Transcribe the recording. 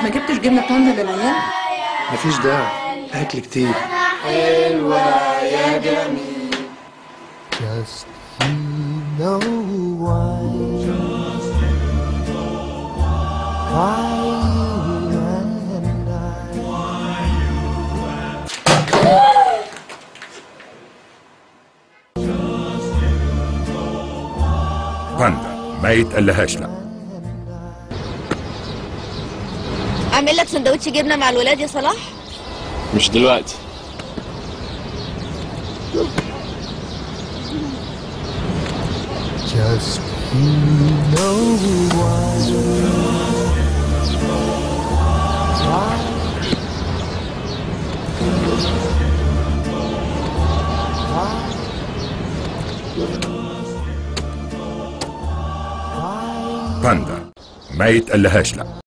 ما جبتش جبنه باندا للعيال مفيش داعي اكل كتير Just you know why. Why you and I. باندا ما يتقلهاش لا اعمل لك سندوتش جبنه مع الولاد يا صلاح مش دلوقتي Just you know why. باندا ما يتقلهاش لا